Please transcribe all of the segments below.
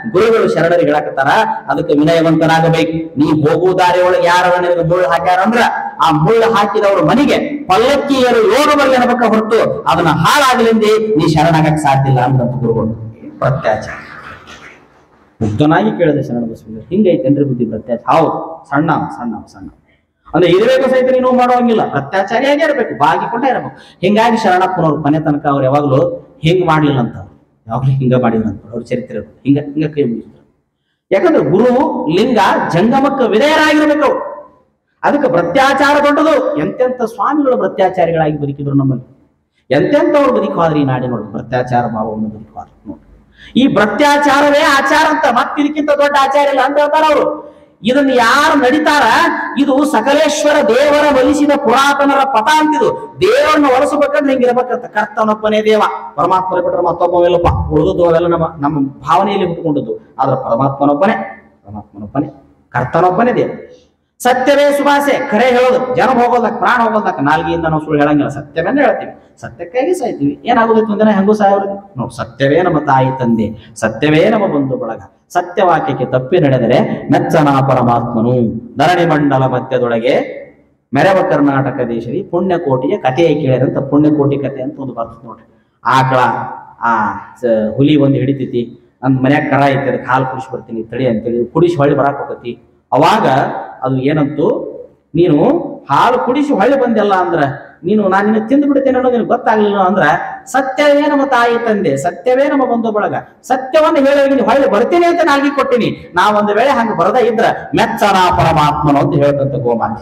ಗುರುಗಳು ಶರಣರಿಗೆ ಹೇಳಕತ್ತಾರ ಅದಕ್ಕೆ ವಿನಯವಂತನಾಗಬೇಕು ನೀ ಹೋಗುವ ದಾರಿ ಒಳಗೆ ಯಾರ ನಿನಗೆ ಮುಳ್ಳು ಹಾಕ್ಯಾರ ಅಂದ್ರ ಆ ಮುಳ್ಳು ಹಾಕಿದವ್ರ ಮನೆಗೆ ಪಲ್ಲಕ್ಕಿ ಏರು ಯೋಗದಲ್ಲಿ ಅನ್ಬೇಕ ಹೊರತು ಅದನ್ನ ಹಾಳಾಗಲಿಂದೆ ನೀ ಶರಣಾಗಕ್ ಸಾಧ್ಯ ಇಲ್ಲ ಅಂತ ಗುರುಗಳು ಪ್ರತ್ಯಾಚಾರ ಮುಗ್ಧನಾಗಿ ಕೇಳಿದೆ ಶರಣ ಬಸವಣ್ಣ ಹಿಂಗೈತೇನ್ರಿ ಬುದ್ಧಿ ಪ್ರತ್ಯಾಚಾರ ಹೌದು ಸಣ್ಣ ಸಣ್ಣ ಸಣ್ಣ ಅಂದ್ರೆ ಇರಬೇಕು ಸಹಿತ ನೀನು ಮಾಡೋಂಗಿಲ್ಲ ಪ್ರತ್ಯಾಚಾರಿಯಾಗಿ ಇರಬೇಕು ಬಾಗಿಕೊಂಡೇ ಇರಬೇಕು ಹಿಂಗಾಗಿ ಶರಣಪ್ಪನವ್ರು ಕೊನೆ ತನಕ ಅವ್ರು ಯಾವಾಗ್ಲೂ ಹಿಂಗ್ ಮಾಡ್ಲಿಲ್ಲ ಅಂತ ಅವ್ರು. ಯಾವಾಗ್ಲೂ ಹಿಂಗ ಮಾಡಿದ್ರು ಅಂತ ಅವ್ರ ಚರಿತ್ರೆ ಹಿಂಗ ಹಿಂಗ ಕೈ ಮುಗಿದ್ರು ಯಾಕಂದ್ರೆ ಗುರು ಲಿಂಗ ಜಂಗಮಕ್ಕೆ ವಿಧೇಯರಾಗಿರ್ಬೇಕು ಅವ್ರು. ಅದಕ್ಕೆ ಭ್ರತ್ಯಾಚಾರ ದೊಡ್ಡದು ಎಂತೆಂತ ಸ್ವಾಮಿಗಳು ಭ್ರತ್ಯಾಚಾರಿಗಳಾಗಿ ಬದುಕಿದ್ರು ನಮ್ಮಲ್ಲಿ ಎಂತೆಂಥವ್ರು ಬದುಕುವಾದ್ರಿ ಈ ನಾಡಿನೊಳಗೆ ಭ್ರತ್ಯಾಚಾರ ಭಾವವನ್ನು ಬದುಕುವಾದ್ರು ನೋಡಿ ಈ ಭ್ರತ್ಯಾಚಾರವೇ ಆಚಾರ ಅಂತ ಮತ್ತೆ ಇದಕ್ಕಿಂತ ದೊಡ್ಡ ಆಚಾರ ಇಲ್ಲ ಅಂತ ಹೇಳ್ತಾರ ಅವರು ಇದನ್ನ ಯಾರು ನಡಿತಾರ ಇದು ಸಕಲೇಶ್ವರ ದೇವರ ಒಲಿಸಿದ ಪುರಾತನರ ಪಟ ಅಂತಿದು ದೇವರನ್ನ ಒಲಿಸಬೇಕಂದ್ರೆ ಹಿಂಗಿರ್ಬೇಕಂತ ಕರ್ತನೊಬ್ಬನೇ ದೇವ ಪರಮಾತ್ಮನ ಬಿಟ್ರೆ ಮತ್ತೊಬ್ಬವಿಲ್ಲಪ್ಪ ಉಳಿದದ್ದು ಅವೆಲ್ಲ ನಮ್ಮ ನಮ್ಮ ಭಾವನೆಯಲ್ಲಿ ಹುಟ್ಟುಕೊಂಡದ್ದು ಆದ್ರೆ ಪರಮಾತ್ಮನೊಬ್ಬನೇ ಪರಮಾತ್ಮನೊಬ್ಬನೇ ಕರ್ತನೊಬ್ಬನೇ ದೇವ ಸತ್ಯವೇ ಸುಭಾಷೆ ಖರೆ ಹೇಳೋದು ಜನ ಹೋಗೋದಕ್ಕೆ ಪ್ರಾಣ ಹೋಗೋದಕ್ಕೆ ನಾಲ್ಗೆಯಿಂದ ನಾವು ಸುಳ್ಳು ಹೇಳಂಗಿಲ್ಲ ಸತ್ಯವನ್ನೇ ಹೇಳ್ತೀವಿ ಸತ್ಯಕ್ಕಾಗಿ ಸಾಯ್ತೀವಿ ಏನಾಗೋದಿತ್ತು ಒಂದಿನ ಹೆಂಗೋ ಸಾಯೋರಿಗೆ ನೋಡಿ ಸತ್ಯವೇ ನಮ್ಮ ತಾಯಿ ತಂದೆ ಸತ್ಯವೇ ನಮ್ಮ ಬಂಧು ಬಳಗ ಸತ್ಯವಾಕ್ಯಕ್ಕೆ ತಪ್ಪಿ ನಡೆದರೆ ಮೆಚ್ಚನ ಪರಮಾತ್ಮನು ಧರಣಿ ಮಂಡಲ ಮಧ್ಯದೊಳಗೆ ಮೆರವ ಕರ್ನಾಟಕ ದೇಶದಲ್ಲಿ ಪುಣ್ಯಕೋಟಿಯ ಕಥೆಯ ಕೇಳಿದಂತ ಪುಣ್ಯಕೋಟಿ ಕಥೆ ಅಂತ ಒಂದು ಬರ್ತದೆ ನೋಡ್ರಿ ಆಕಳ ಆ ಸ- ಹುಲಿ ಒಂದು ಹಿಡಿತೈತಿ ನನ್ನ ಮನ್ಯಾಗ ಕರ ಐತಿ ಅದಕ್ಕೆ ಹಾಲು ಕುಡಿಸಿ ಬರ್ತೀನಿ ತಡಿ ಅಂತೇಳಿ ಕುಡಿಸಿ ಹೊಳ್ಳಿ ಬರಾಕ್ ಹೋಗತಿ ಅವಾಗ ಅದು ಏನಂತು ನೀನು ಹಾಲು ಕುಡಿಸಿ ಹೊಳ್ಳಿ ಬಂದೆಲ್ಲ ಅಂದ್ರ ನೀನು ನಾನು ನಿನ್ನ ತಿಂದು ಬಿಡ್ತೇನೆ ಅನ್ನೋದು ನಿನಗೆ ಗೊತ್ತಾಗ್ಲಿಲ್ಲ ಅಂದ್ರ ಸತ್ಯವೇ ನಮ್ಮ ತಾಯಿ ತಂದೆ ಸತ್ಯವೇ ನಮ್ಮ ಬಂಧು ಬಳಗ ಸತ್ಯವನ್ನು ಹೇಳಿ ನೀನು ಹೊಳ್ಳಿ ಬರ್ತೀನಿ ಅಂತ ನಾಲ್ಗಿ ಕೊಟ್ಟಿನಿ ನಾ ಒಂದು ವೇಳೆ ಹಂಗ ಬರದೇ ಇದ್ರ ಮೆಚ್ಚನ ಪರಮಾತ್ಮನು ಅಂತ ಹೇಳ್ತಂತ ಗೋಮಾತೆ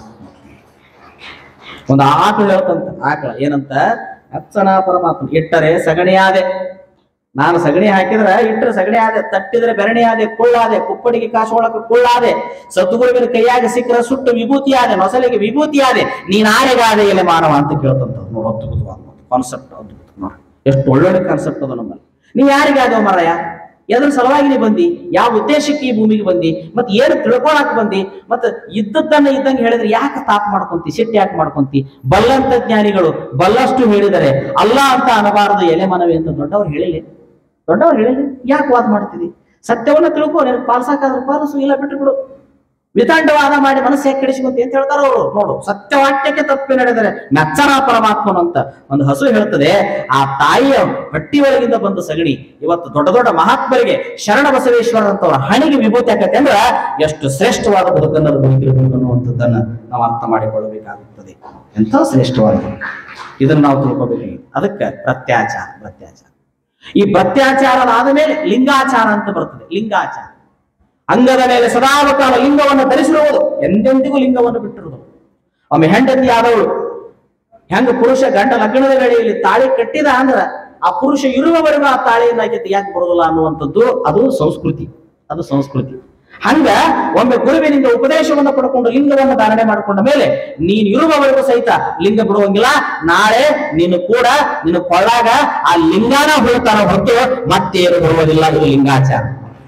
ಒಂದು ಆಕಳು ಹೇಳ್ತಂತ ಆಕಳ ಏನಂತ ಮೆಚ್ಚನ ಪರಮಾತ್ಮ ಇಟ್ಟರೆ ಸಗಣಿ ಆದೆ ನಾನು ಸಗಣಿ ಹಾಕಿದ್ರ ಇಟ್ಟರೆ ಸಗಣಿ ಆದೆ ತಟ್ಟಿದ್ರೆ ಬೆರಣಿ ಆದೆ ಕುಳ್ಳಾದೆ ಕುಪ್ಪಡಿಗೆ ಕಾಸು ಒಳಕ ಕುಳ್ಳಾದೆ ಸದ್ಗುರುವಿನ ಕೈಯಾಗ ಸಿಕ್ಕರ ಸುಟ್ಟು ವಿಭೂತಿ ಆದೆ ನೊಸಲಿಗೆ ವಿಭೂತಿ ಆದೆ ನೀನ್ ಆರೆಗಾದೆ ಎಲೆ ಮಾನವ ಅಂತ ಕೇಳ್ತಂತ ನೋಡು ಅದ್ಭುತವಾದ ಕಾನ್ಸೆಪ್ಟ್ ಅದ್ಭುತ ನೋಡಿ ಎಷ್ಟು ಒಳ್ಳೊಳ್ಳೆ ಕಾನ್ಸೆಪ್ಟ್ ಅದು ನಮ್ಮಲ್ಲಿ ನೀ ಯಾರಿಗಾದವ ಮರಯ್ಯ ಎದ್ರ ಸಲುವಾಗಿ ನೀ ಬಂದಿ ಯಾವ ಉದ್ದೇಶಕ್ಕೆ ಈ ಭೂಮಿಗೆ ಬಂದಿ ಮತ್ತೆ ಏನು ತಿಳ್ಕೊಳಕ್ ಬಂದಿ ಮತ್ತೆ ಇದ್ದದ್ದನ್ನ ಇದ್ದಂಗೆ ಹೇಳಿದ್ರೆ ಯಾಕೆ ತಾಪ್ ಮಾಡ್ಕೊಂತಿ ಸಿಟ್ಟು ಯಾಕೆ ಮಾಡ್ಕೊಂತಿ ಬಲ್ಲಂತ ಜ್ಞಾನಿಗಳು ಬಲ್ಲಷ್ಟು ಹೇಳಿದರೆ ಅಲ್ಲ ಅಂತ ಅನ್ನಬಾರದು ಎಲೆ ಮನವಿ ಅಂತ ದೊಡ್ಡವ್ರು ಹೇಳಿಲ್ಲ ದೊಡ್ಡವ್ರು ಹೇಳಿಲ್ಲ ಯಾಕೆ ವಾದ ಮಾಡ್ತಿದಿ ಸತ್ಯವನ್ನ ತಿಳ್ಕೊ ನಿನಗೆ ಪಾಲ್ಸಕ್ಕಾದ್ರೆ ಪಾಲಿಸು ಇಲ್ಲ ಬಿಟ್ಟು ಬಿಡು ವಿತಂಡವಾದ ಮಾಡಿ ಮನಸ್ಸು ಯಾಕೆ ಕೆಡಿಸ್ಕೊಂತಿ ಅಂತ ಹೇಳ್ತಾರ ಅವರು ನೋಡು ಸತ್ಯವಾಕ್ಯಕ್ಕೆ ತಪ್ಪಿ ನಡೆದರೆ ಮೆಚ್ಚನ ಪರಮಾತ್ಮನು ಅಂತ ಒಂದು ಹಸು ಹೇಳ್ತದೆ ಆ ತಾಯಿಯ ಹೊಟ್ಟಿ ಒಳಗಿಂದ ಬಂದ ಸಗಣಿ ಇವತ್ತು ದೊಡ್ಡ ದೊಡ್ಡ ಮಹಾತ್ಮರಿಗೆ ಶರಣ ಬಸವೇಶ್ವರರಂತವರ ಹಣಿಗೆ ವಿಭೂತಿ ಆಕತ್ತೆ ಅಂದ್ರೆ ಎಷ್ಟು ಶ್ರೇಷ್ಠವಾದ ಬದುಕನ್ನು ಅದು ಬದುಕಿರಬೇಕು ಅನ್ನುವಂಥದ್ದನ್ನ ನಾವು ಅರ್ಥ ಮಾಡಿಕೊಳ್ಳಬೇಕಾಗುತ್ತದೆ ಎಂಥ ಶ್ರೇಷ್ಠವಾದ ಬದುಕು. ಇದನ್ನ ನಾವು ತಿಳ್ಕೊಬೇಕಾಗಿದೆ ಅದಕ್ಕೆ ಪ್ರತ್ಯಾಚಾರ ಪ್ರತ್ಯಾಚಾರ ಈ ಪ್ರತ್ಯಾಚಾರದ ಆದ ಮೇಲೆ ಲಿಂಗಾಚಾರ ಅಂತ ಬರ್ತದೆ ಲಿಂಗಾಚಾರ ಅಂಗದ ಮೇಲೆ ಸದಾವಕಾಲ ಲಿಂಗವನ್ನು ಧರಿಸಿರುವುದು ಎಂದೆಂದಿಗೂ ಲಿಂಗವನ್ನು ಬಿಟ್ಟಿರುವುದು ಒಮ್ಮೆ ಹೆಂಡತಿ ಆದವಳು ಹೆಂಗ ಪುರುಷ ಗಂಡ ಲಗ್ನದ ವೇಳೆಯಲ್ಲಿ ತಾಳಿ ಕಟ್ಟಿದ ಅಂದ್ರ ಆ ಪುರುಷ ಇರುವವರೆಗೂ ಆ ತಾಳಿಯನ್ನು ಆಕೆ ಯಾಕೆ ಬರೋದಿಲ್ಲ ಅನ್ನುವಂಥದ್ದು ಅದು ಸಂಸ್ಕೃತಿ ಅದು ಸಂಸ್ಕೃತಿ ಹಂಗ ಒಮ್ಮೆ ಗುರುವಿನಿಂದ ಉಪದೇಶವನ್ನು ಪಡ್ಕೊಂಡು ಲಿಂಗವನ್ನು ಧಾರಣೆ ಮಾಡಿಕೊಂಡ ಮೇಲೆ ನೀನು ಇರುವವರೆಗೂ ಸಹಿತ ಲಿಂಗ ಬಿಡುವಂಗಿಲ್ಲ ನಾಳೆ ನೀನು ಕೂಡ ನಿನ್ನ ಕೊಳ್ಳಾಗ ಆ ಲಿಂಗಾನ ಹೊಳ್ತಾನ ಹೊರತು ಮತ್ತೇನು ಬರುವುದಿಲ್ಲ ಇದು ಲಿಂಗಾಚಾರ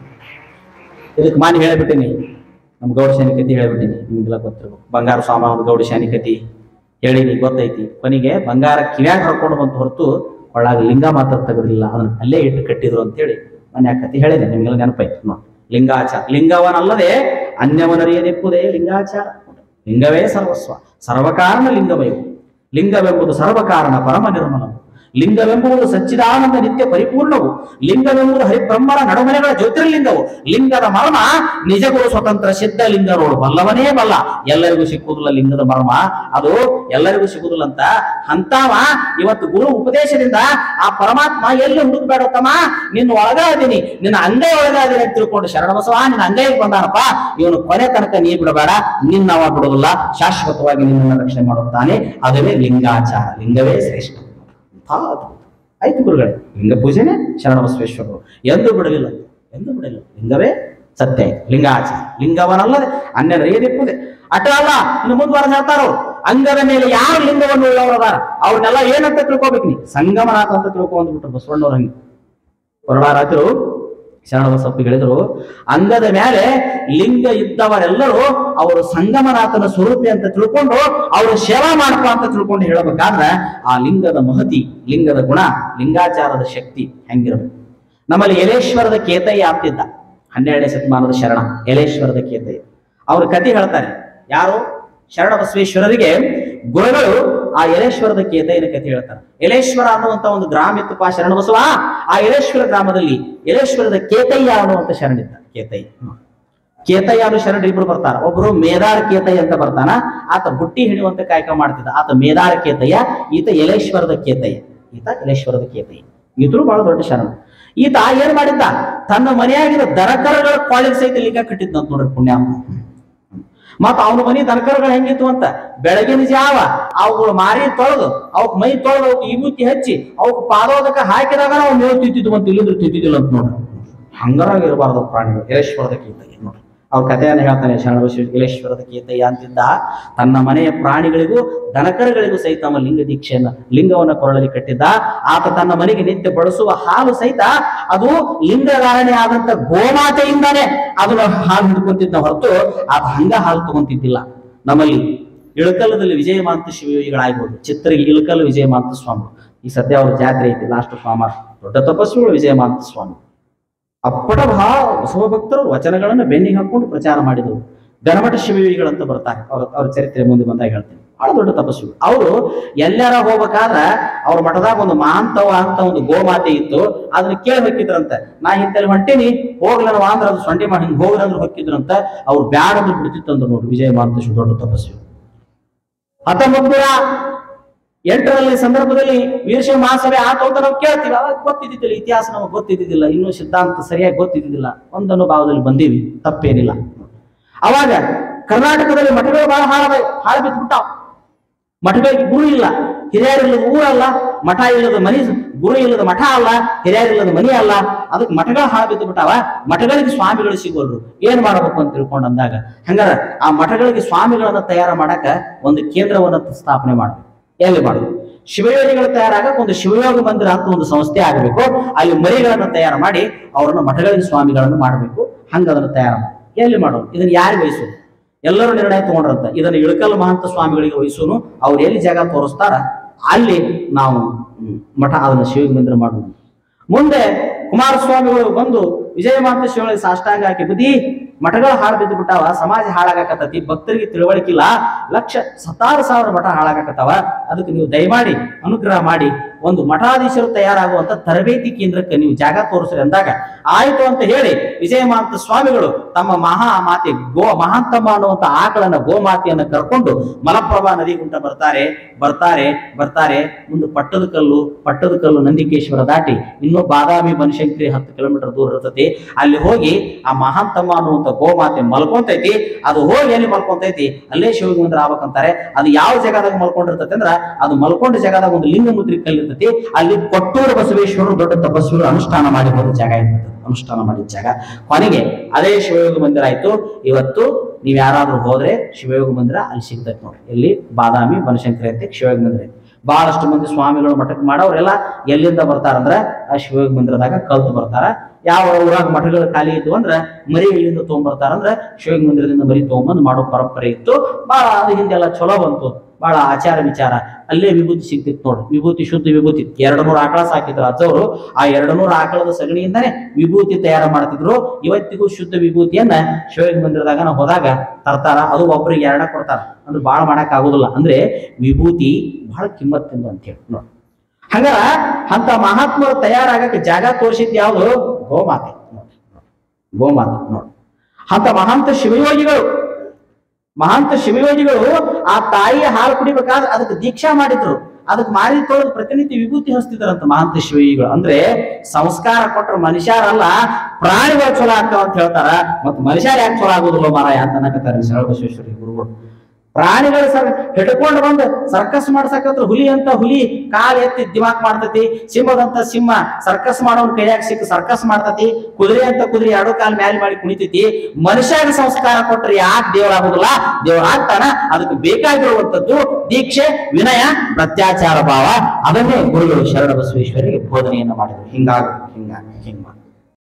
ಇದಕ್ಕೆ ಮಾನಿ ಹೇಳ್ಬಿಟ್ಟಿನಿ ನಮ್ ಗೌಡ ಶಾನಿಕತಿ ಹೇಳ್ಬಿಟ್ಟಿನಿ ನಿಮ್ಗೆಲ್ಲ ಗೊತ್ತಿರ್ಬೇಕು ಬಂಗಾರ ಸಾಮಾನು ಗೌಡ ಶಾನಿಕತಿ ಹೇಳಿನಿ ಗೊತ್ತೈತಿ ಕೊನೆಗೆ ಬಂಗಾರ ಕಿವ್ಯಾಗ ಹರ್ಕೊಂಡು ಬಂತು ಹೊರತು ಒಳಗ ಲಿಂಗ ಮಾತ್ರ ತೆಗೆದಿಲ್ಲ ಅದನ್ನ ಅಲ್ಲೇ ಇಟ್ಟು ಕಟ್ಟಿದ್ರು ಅಂತೇಳಿ ಮನ್ಯಾಗ ಕತಿ ಹೇಳಿದೆ ನಿಮ್ಗೆಲ್ಲ ನೆನಪೈತಿ ನೋಡಿ ಲಿಂಗಾಚಾರ ಲಿಂಗವನಲ್ಲದೆ ಅನ್ಯವನರಿಯದೆಪ್ಪುದೇ ಲಿಂಗಾಚಾರ ಲಿಂಗವೇ ಸರ್ವಸ್ವ ಸರ್ವಕಾರಣ ಲಿಂಗವಯು ಲಿಂಗವೆಂಬುದು ಸರ್ವಕಾರಣ ಪರಮ ನಿರ್ಮಲವು ಲಿಂಗವೆಂಬುದು ಸಚ್ಚಿದಾನಂದ ನಿತ್ಯ ಪರಿಪೂರ್ಣವು ಲಿಂಗವೆಂಬುದು ಹರಿಬ್ರಹ್ಮರ ನಡುಮನೆಗಳ ಜ್ಯೋತಿರ್ಲಿಂಗವು ಲಿಂಗದ ಮರ್ಮ ನಿಜಗುರು ಸ್ವತಂತ್ರ ಸಿದ್ಧ ಲಿಂಗ ನೋಡು ಬಲ್ಲವನೇ ಬಲ್ಲ ಎಲ್ಲರಿಗೂ ಸಿಕ್ಕುವುದಿಲ್ಲ ಲಿಂಗದ ಮರ್ಮ ಅದು ಎಲ್ಲರಿಗೂ ಸಿಗುದಿಲ್ಲ ಅಂತ ಅಂತಾವ ಇವತ್ತು ಗುರು ಉಪದೇಶದಿಂದ ಆ ಪರಮಾತ್ಮ ಎಲ್ಲಿ ಹುಡುಕ್ಬೇಡ ತಮ್ಮ ನಿನ್ನ ಒಳಗ ಅದೀನಿ ನಿನ್ನ ಅಂಗೈ ಒಳಗ ಅದೀನಿ ಅಂತ ತಿಳ್ಕೊಂಡು ಶರಣ ಬಸವ ನಿನ್ನ ಅಂಗೈಗೆ ಬಂದಾನಪ್ಪ ಇವನು ಕೊನೆ ತನಕ ನೀ ಬಿಡಬೇಡ ನಿನ್ನವ ಬಿಡುವುದಿಲ್ಲ ಶಾಶ್ವತವಾಗಿ ನಿನ್ನನ್ನು ರಕ್ಷಣೆ ಮಾಡುತ್ತಾನೆ ಅದುವೇ ಲಿಂಗಾಚಾರ ಲಿಂಗವೇ ಶ್ರೇಷ್ಠ ಅಂಥ ಅದ್ಭುತ. ಆಯ್ತು ಗುರುಗಳೇ ಲಿಂಗ ಪೂಜೆನೆ ಶರಣ ಬಸವೇಶ್ವರರು ಎಂದು ಬಿಡಲಿಲ್ಲ ಎಂದು ಬಿಡಲಿಲ್ಲ ಲಿಂಗವೇ ಸತ್ಯ ಲಿಂಗಾಚಾರ ಲಿಂಗವನಲ್ಲದೆ ಅನ್ಯನರಿಯದಿಪ್ಪುದೆ ಅಟ ಅಲ್ಲ ಇನ್ನು ಮುಂದುವರೆದು ಹೇಳ್ತಾರ ಅವ್ರು ಅಂಗದ ಮೇಲೆ ಯಾರು ಲಿಂಗವನ್ನು ಉಳ್ಳವರದಾರ ಅವ್ರನ್ನೆಲ್ಲ ಏನಂತ ತಿಳ್ಕೊಬೇಕು ನೀ ಸಂಗಮನಾಥ ಅಂತ ತಿಳ್ಕೊಂಡ್ಬಿಟ್ರು ಬಸವಣ್ಣವ್ರ ಹಂಗೆ ಕೊರಡಾರಾಜರು ಶರಣ ಬಸಪ್ಪ ಹೇಳಿದ್ರು ಅಂಗದ ಮೇಲೆ ಲಿಂಗ ಇದ್ದವರೆಲ್ಲರೂ ಅವರು ಸಂಗಮನಾಥನ ಸ್ವರೂಪಿ ಅಂತ ತಿಳ್ಕೊಂಡು ಅವರು ಸೇವಾ ಮಾಡಪ್ಪ ಅಂತ ತಿಳ್ಕೊಂಡು ಹೇಳಬೇಕಾದ್ರೆ ಆ ಲಿಂಗದ ಮಹತಿ ಲಿಂಗದ ಗುಣ ಲಿಂಗಾಚಾರದ ಶಕ್ತಿ ಹೆಂಗಿರಬೇಕು ನಮ್ಮಲ್ಲಿ ಯಲೇಶ್ವರದ ಕೇತಯ್ಯ ಅಂತಿದ್ದ ಹನ್ನೆರಡನೇ ಶತಮಾನದ ಶರಣ ಎಲೇಶ್ವರದ ಕೇತಯ್ಯ ಅವ್ರ ಕತೆ ಹೇಳ್ತಾರೆ ಯಾರು ಶರಣ ಬಸವೇಶ್ವರರಿಗೆ ಗುರುಗಳು ಆ ಎಲೇಶ್ವರದ ಕೇತಯ್ಯನ ಕತೆ ಹೇಳ್ತಾರೆ ಎಲೇಶ್ವರ ಅನ್ನುವಂತ ಒಂದು ಗ್ರಾಮ ಇತ್ತಪ್ಪ ಶರಣ ಬಸವ ಆ ಎಲೇಶ್ವರ ಗ್ರಾಮದಲ್ಲಿ ಎಲೇಶ್ವರದ ಕೇತಯ್ಯ ಅನ್ನುವಂತ ಶರಣಿದ್ದ ಕೇತಯ್ಯ ಕೇತಯ್ಯ ಅನ್ನೋ ಶರಣ ಇಬ್ರು ಬರ್ತಾರ ಒಬ್ರು ಮೇದಾರ ಕೇತಯ್ಯ ಅಂತ ಬರ್ತಾನ ಆತ ಬುಟ್ಟಿ ಹಿಡಿಯುವಂತ ಕಾಯಕ ಮಾಡ್ತಿದ್ದ ಆತ ಮೇದಾರ ಕೇತಯ್ಯ ಈತ ಎಲೇಶ್ವರದ ಕೇತಯ್ಯ ಈತ ಎಲೇಶ್ವರದ ಕೇತಯ್ಯ ಇದ್ರು ಬಹಳ ದೊಡ್ಡ ಶರಣ ಈತ ಏನ್ ಮಾಡಿದ್ದ ತನ್ನ ಮನೆಯಾಗಿರೋ ದನಕರಗಳ ಕಾಲೇಜ್ ಸಹಿತ ಲಿಂಗ ಕಟ್ಟಿದ್ದಂತ ನೋಡ್ರಿ ಪುಣ್ಯಾತ್ಮ ಮತ್ತ ಅವನ ಮನಿ ದನಕರಗಳು ಹೆಂಗಿತ್ತು ಅಂತ ಬೆಳಗಿನ ಜಾವ ಅವುಗಳು ಮಾರಿ ತೊಳೆದು ಅವಕ್ ಮೈ ತೊಳೆದು ಅವಕ್ ವಿಭೂತಿ ಹಚ್ಚಿ ಅವಕ್ ಪಾದೋದಕ ಹಾಕಿದಾಗ ನಾವು ಮೇವು ತಿಂತಿದ್ವು ಅಂತ ಇಲ್ಲಿಂದ್ರ ತಿಂತಿದ್ದಿಲ್ಲ ಅಂತ ನೋಡ್ರಿ ಹಂಗರಾಗಿ ಇರಬಾರ್ದು ಪ್ರಾಣಿಗಳು ಎಲೇಶ್ವರದ ಕೀರ್ತಯ್ಯ ನೋಡ್ರಿ ಅವ್ರ ಕಥೆಯನ್ನು ಹೇಳ್ತಾನೆ ಶರಣಬಸವ ಎಲೇಶ್ವರದ ಕೀರ್ತಯ್ಯ ಅಂತಿದ್ದ ತನ್ನ ಮನೆಯ ಪ್ರಾಣಿಗಳಿಗೂ ದನಕರಗಳಿಗೂ ಸಹಿತ ಅವ ಲಿಂಗ ದೀಕ್ಷೆಯನ್ನ ಲಿಂಗವನ್ನ ಕೊರಳಲ್ಲಿ ಕಟ್ಟಿದ್ದ ಆತ ತನ್ನ ಮನೆಗೆ ನಿತ್ಯ ಬಳಸುವ ಹಾಲು ಸಹಿತ ಅದು ಲಿಂಗಧಾರಣೆ ಆದಂತ ಗೋಮಾತೆಯಿಂದಾನೇ ಅದನ್ನ ಹಾಲು ಹಿಡ್ಕೊಂತಿದ್ದ ಹೊರತು ಆತ ಹಂಗ ಹಾಲು ತಗೊಂತಿದ್ದಿಲ್ಲ ನಮ್ಮಲ್ಲಿ ಇಳಕಲ್ಲದಲ್ಲಿ ವಿಜಯಮಾಂತ ಶಿವಯೋಗಿಗಳಾಗ್ಬೋದು ಚಿತ್ರಗೆ ಇಳಕಲ್ ವಿಜಯಮಾಂತ ಸ್ವಾಮಿ ಈ ಸದ್ಯ ಅವ್ರ ಜಾತ್ರೆ ಐತಿ ಲಾಸ್ಟ್ ಸ್ವಾಮ ದೊಡ್ಡ ತಪಸ್ವಿಗಳು ವಿಜಯಮಾಂತ ಸ್ವಾಮಿ ಅಪ್ಪಟ ಭಾವ ಬಸವ ಭಕ್ತರು ವಚನಗಳನ್ನು ಬೆನ್ನಿಗೆ ಹಾಕೊಂಡು ಪ್ರಚಾರ ಮಾಡಿದವು ಗಣಮಠ ಶಿವಯೋಗಿಗಳಂತ ಬರ್ತಾರೆ ಅವ್ರ ಅವ್ರ ಚರಿತ್ರೆ ಮುಂದೆ ಬಂದಾಗ ಹೇಳ್ತೀನಿ ಬಹಳ ದೊಡ್ಡ ತಪಸ್ವಿ ಅವರು ಎಲ್ಲಾರ ಹೋಗ್ಬೇಕಾದ್ರ ಅವ್ರ ಮಠದಾಗ ಒಂದು ಮಹಾಂತವ ಅಂತ ಒಂದು ಗೋಮಾತೆ ಇತ್ತು ಅದನ್ನ ಕೇಳಿ ಹೊಕ್ಕಿದ್ರಂತೆ ನಾ ಇಂತಲ್ಲಿ ಹೊಂಟೀನಿ ಹೋಗ್ಲನ ಅಂದ್ರ ಅದು ಸೊಂಡೆ ಮಾಡಿ ಹಿಂಗ್ ಹೋಗ್ಲಂದ್ರೆ ಹೊಕ್ಕಿದ್ರಂತ ಅವ್ರು ಬ್ಯಾಡ ಅಂದ್ರೆ ಬಿಡ್ತಿತ್ತಂದ್ರು ನೋಡಿ ವಿಜಯ ಮಹಾಂತೇಶ್ ದೊಡ್ಡ ತಪಸ್ವಿ ಹತ್ತೊಂಬತ್ತು ನೂರ ಎಂಟರಲ್ಲಿ ಸಂದರ್ಭದಲ್ಲಿ ವೀರಶೈವ ಮಹಾಸಭೆ ಆತು ಅಂತ ನಾವು ಕೇಳ್ತೀವಿ ಅವಾಗ ಗೊತ್ತಿದ್ದಿದ್ದಿಲ್ಲ ಇತಿಹಾಸ ನಮಗೆ ಗೊತ್ತಿದ್ದಿದ್ದಿಲ್ಲ ಇನ್ನೂ ಸಿದ್ಧಾಂತ ಸರಿಯಾಗಿ ಗೊತ್ತಿದ್ದಿದ್ದಿಲ್ಲ ಒಂದನ್ನು ಭಾವದಲ್ಲಿ ಬಂದೀವಿ ತಪ್ಪೇನಿಲ್ಲ ಅವಾಗ ಕರ್ನಾಟಕದಲ್ಲಿ ಮಠಗಳು ಬಹಳ ಹಾಳ ಹಾಳು ಬಿದ್ದುಬಿಟ್ಟಾವ ಮಠಗಳಿಗೆ ಗುರು ಇಲ್ಲ ಹಿರಿಯರಿಲ್ಲದ ಊರಲ್ಲ ಮಠ ಇಲ್ಲದ ಮನಿ ಗುರು ಇಲ್ಲದ ಮಠ ಅಲ್ಲ ಹಿರಿಯರಿಲ್ಲದ ಮನಿ ಅಲ್ಲ ಅದಕ್ಕೆ ಮಠಗಳ ಹಾಳು ಬಿದ್ದು ಬಿಟ್ಟಾವ ಮಠಗಳಿಗೆ ಸ್ವಾಮಿಗಳು ಸಿಗೋಲ್ರು ಏನ್ ಮಾಡಬೇಕು ಅಂತ ತಿಳ್ಕೊಂಡು ಅಂದಾಗ ಹಂಗಾರ ಆ ಮಠಗಳಿಗೆ ಸ್ವಾಮಿಗಳನ್ನ ತಯಾರ ಮಾಡಕ ಒಂದು ಕೇಂದ್ರವನ್ನ ಸ್ಥಾಪನೆ ಮಾಡಬೇಕು ಎಲ್ಲಿ ಮಾಡಬೇಕು ಶಿವಯೋಗಿಗಳು ತಯಾರಾಗಕ್ಕೆ ಒಂದು ಶಿವಯೋಗ ಮಂದಿರ ಅಂತ ಒಂದು ಸಂಸ್ಥೆ ಆಗಬೇಕು ಅಲ್ಲಿ ಮರಿಗಳನ್ನ ತಯಾರು ಮಾಡಿ ಅವ್ರನ್ನ ಮಠಗಳಿಗೆ ಸ್ವಾಮಿಗಳನ್ನು ಮಾಡಬೇಕು ಹಂಗ ಅದನ್ನ ತಯಾರು ಮಾಡಿ ಎಲ್ಲಿ ಮಾಡೋದು ಇದನ್ನ ಯಾರಿಗೆ ವಹಿಸೋದು ಎಲ್ಲರೂ ನಿರ್ಣಯ ತಗೊಂಡ್ರಂತ ಇದನ್ನ ಇಳಕಲ್ ಮಹಂತ ಸ್ವಾಮಿಗಳಿಗೆ ವಹಿಸೋನು ಅವ್ರು ಎಲ್ಲಿ ಜಾಗ ತೋರಿಸ್ತಾರ ಅಲ್ಲಿ ನಾವು ಹ್ಮ್, ಮಠ ಅದನ್ನ ಶಿವಯೋಗ ಮಂದಿರ ಮಾಡುವುದು ಮುಂದೆ ಕುಮಾರಸ್ವಾಮಿಗಳು ಬಂದು ವಿಜಯ ಮಹಂತ ಶಿವಗಳಿಗೆ ಸಾಷ್ಟಾಂಗ ಹಾಕಿ ಬುದ್ಧಿ ಮಠಗಳು ಹಾಳು ಬಿದ್ದು ಬಿಟ್ಟಾವ ಸಮಾಜ ಹಾಳಾಗಕತ್ತತಿ ಭಕ್ತರಿಗೆ ತಿಳುವಳಿಕಿಲ್ಲ ಲಕ್ಷ ಸತ್ತಾರು ಸಾವಿರ ಮಠ ಹಾಳಾಗಕತ್ತಾವ ಅದಕ್ಕೆ ನೀವು ದಯಮಾಡಿ ಅನುಗ್ರಹ ಮಾಡಿ ಒಂದು ಮಠಾಧೀಶರು ತಯಾರಾಗುವಂತ ತರಬೇತಿ ಕೇಂದ್ರಕ್ಕೆ ನೀವು ಜಾಗ ತೋರಿಸ್ರಿ ಅಂದಾಗ ಆಯ್ತು ಅಂತ ಹೇಳಿ ವಿಜಯ ಮಹಂತ ಸ್ವಾಮಿಗಳು ತಮ್ಮ ಮಹಾ ಮಾತೆ ಗೋ ಮಹಾಂತಮ್ಮ ಅನ್ನುವಂತ ಆಕಳನ್ನ ಗೋಮಾತೆಯನ್ನ ಕರ್ಕೊಂಡು ಮಲಪ್ರಭಾ ನದಿ ಗುಂಟ ಬರ್ತಾರೆ ಬರ್ತಾರೆ ಬರ್ತಾರೆ ಮುಂದೆ ಪಟ್ಟದ ಕಲ್ಲು ಪಟ್ಟದ ಕಲ್ಲು ನಂದಿಕೇಶ್ವರ ದಾಟಿ ಇನ್ನೂ ಬಾದಾಮಿ ಬನಶಂಕರಿ ಹತ್ತು ಕಿಲೋಮೀಟರ್ ದೂರ ಇರ್ತೈತಿ ಅಲ್ಲಿ ಹೋಗಿ ಆ ಮಹಾಂತಮ್ಮ ಅನ್ನುವಂತ ಗೋಮಾತೆ ಮಲ್ಕೊಂತೈತಿ ಅದು ಹೋಗಿ ಎಲ್ಲಿ ಮಲ್ಕೊಂತೈತಿ ಅಲ್ಲೇ ಶಿವ ಮಂದಿರ ಆಗ್ಬೇಕಂತಾರೆ ಅದು ಯಾವ ಜಾಗದಾಗ ಮಲ್ಕೊಂಡಿರ್ತೈತಿ ಅಂದ್ರ ಅದು ಮಲ್ಕೊಂಡ ಜಾಗದಾಗ ಒಂದು ಲಿಂಗ ಮುದ್ರಿ ಕಲ್ಲಿರ್ತೈತಿ ಅಲ್ಲಿ ಕೊಟ್ಟೂರು ಬಸವೇಶ್ವರರು ದೊಡ್ಡ ತಪಸ್ವಿಗಳು ಅನುಷ್ಠಾನ ಮಾಡಿ ಹೋದ ಜಾಗ ಇರ್ತದೆ ಅನುಷ್ಠಾನ ಮಾಡಿದ ಜಾಗ ಕೊನೆಗೆ ಅದೇ ಶಿವಯೋಗ ಮಂದಿರ ಆಯ್ತು ಇವತ್ತು ನೀವ್ ಯಾರಾದ್ರೂ ಹೋದ್ರೆ ಶಿವಯೋಗ ಮಂದಿರ ಅಲ್ಲಿ ಸಿಗ್ತೈತಿ ನೋಡಿ ಎಲ್ಲಿ ಬಾದಾಮಿ ಬನಶಂಕರಿ ಅಂತ ಶಿವಯೋಗ ಮಂದಿರ ಐತಿ ಬಹಳಷ್ಟು ಮಂದಿ ಸ್ವಾಮಿಗಳು ಮಠಕ್ಕೆ ಮಾಡೋರೆಲ್ಲ ಎಲ್ಲಿಂದ ಬರ್ತಾರಂದ್ರ ಆ ಶಿವಯೋಗ ಮಂದಿರದಾಗ ಕಲ್ತು ಬರ್ತಾರ ಯಾವ ಊರಾಗ ಮಠಗಳು ಖಾಲಿ ಇದ್ವು ಅಂದ್ರ ಮರಿ ಇಲ್ಲಿಂದ ತೊಗೊಂಬರ್ತಾರಂದ್ರ ಶಿವಯೋಗ ಮಂದಿರದಿಂದ ಮರಿ ತೊಗೊಂಬಂದು ಮಾಡೋ ಪರಂಪರೆ ಇತ್ತು ಬಹಳ ಅದು ಹಿಂದೆಲ್ಲ ಚಲೋ ಬಂತು ಬಹಳ ಆಚಾರ ವಿಚಾರ ಅಲ್ಲೇ ವಿಭೂತಿ ಸಿಗ್ತಿತ್ತು ನೋಡಿ ವಿಭೂತಿ ಶುದ್ಧ ವಿಭೂತಿ ಎರಡು ನೂರು ಆಕಳ ಸಾಕಿದ್ರು ಅಜ್ಜವರು ಆ ಎರಡು ನೂರು ಆಕಳದ ಸಗಣಿಯಿಂದಾನೆ ವಿಭೂತಿ ತಯಾರು ಮಾಡ್ತಿದ್ರು ಇವತ್ತಿಗೂ ಶುದ್ಧ ವಿಭೂತಿಯನ್ನ ಶಿವಯೋಗ ಮಂದಿರದಾಗ ನಾವು ಹೋದಾಗ ತರ್ತಾರ ಅದು ಒಬ್ಬರಿಗೆ ಎರಡ ಕೊಡ್ತಾರ ಅಂದ್ರೆ ಬಾಳ ಮಾಡಕ್ ಆಗುದಿಲ್ಲ ಅಂದ್ರೆ ವಿಭೂತಿ ಬಹಳ ಕಿಮ್ಮತ್ತಿಂದ ಅಂತ ಹೇಳಿ ನೋಡಿ ಹಂಗಾರ ಅಂತ ಮಹಾತ್ಮರು ತಯಾರಾಗಕ್ಕೆ ಜಾಗ ತೋರಿಸಿದ್ ಯಾವುದು ಗೋಮಾತೆ ನೋಡಿ ಗೋಮಾತೆ ನೋಡಿ ಅಂತ ಮಹಾಂತ ಶಿವಯೋಗಿಗಳು ಮಹಾಂತ ಶಿವಯೋಗಿಗಳು ಆ ತಾಯಿಯ ಹಾಲು ಕುಡಿಬೇಕಾದ್ರೆ ಅದಕ್ಕೆ ದೀಕ್ಷಾ ಮಾಡಿದ್ರು ಅದಕ್ಕೆ ಮಾರಿ ತೊಳೆದು ಪ್ರತಿನಿತ್ಯ ವಿಭೂತಿ ಹಚ್ತಿದ್ರಂತ ಮಹಾಂತ ಶಿವಯೋಗಿಗಳು ಅಂದ್ರೆ ಸಂಸ್ಕಾರ ಕೊಟ್ರ ಮನುಷ್ಯರಲ್ಲ ಪ್ರಾಣಿಗಳು ಚಲೋ ಆಗ್ತಾವ ಅಂತ ಹೇಳ್ತಾರ ಮತ್ ಮನುಷ್ಯರು ಯಾಕೆ ಚಲೋ ಆಗೋದಿಲ್ಲ ಮಾರಾಯ ಅಂತ ಅನ್ನಕತ್ತಾರ ಶರಣ ಬಸವೇಶ್ವರಿ ಗುರುಗಳು ಪ್ರಾಣಿಗಳು ಸರ್ ಹಿಡ್ಕೊಂಡು ಬಂದು ಸರ್ಕಸ್ ಮಾಡ್ಸಕತ್ರ ಹುಲಿ ಅಂತ ಹುಲಿ ಕಾಲ್ ಎತ್ತಿ ದಿಮಾಕ್ ಮಾಡ್ತತಿ ಸಿಂಹದಂತ ಸಿಂಹ ಸರ್ಕಸ್ ಮಾಡೋನ್ ಕೈಯಾಗ ಸಿಕ್ಕ ಸರ್ಕಸ್ ಮಾಡ್ತತಿ ಕುದುರೆ ಅಂತ ಕುದುರೆ ಎರಡು ಕಾಲ್ ಮ್ಯಾಲ್ ಮಾಡಿ ಕುಣಿತೈತಿ ಮನುಷ್ಯನ ಸಂಸ್ಕಾರ ಕೊಟ್ರೆ ಯಾಕೆ ದೇವರಾಗುದಿಲ್ಲ ದೇವ್ರ ಆಗ್ತಾನ ಅದಕ್ಕೆ ಬೇಕಾಗಿರುವಂತದ್ದು ದೀಕ್ಷೆ ವಿನಯ ಪ್ರತ್ಯಾಚಾರ ಭಾವ ಅದನ್ನೇ ಗುರುಗಳು ಶರಣ ಬಸವೇಶ್ವರಿಗೆ ಬೋಧನೆಯನ್ನ ಮಾಡಿದ್ರು ಹಿಂಗಾಗ ಹಿಂಗಾಗ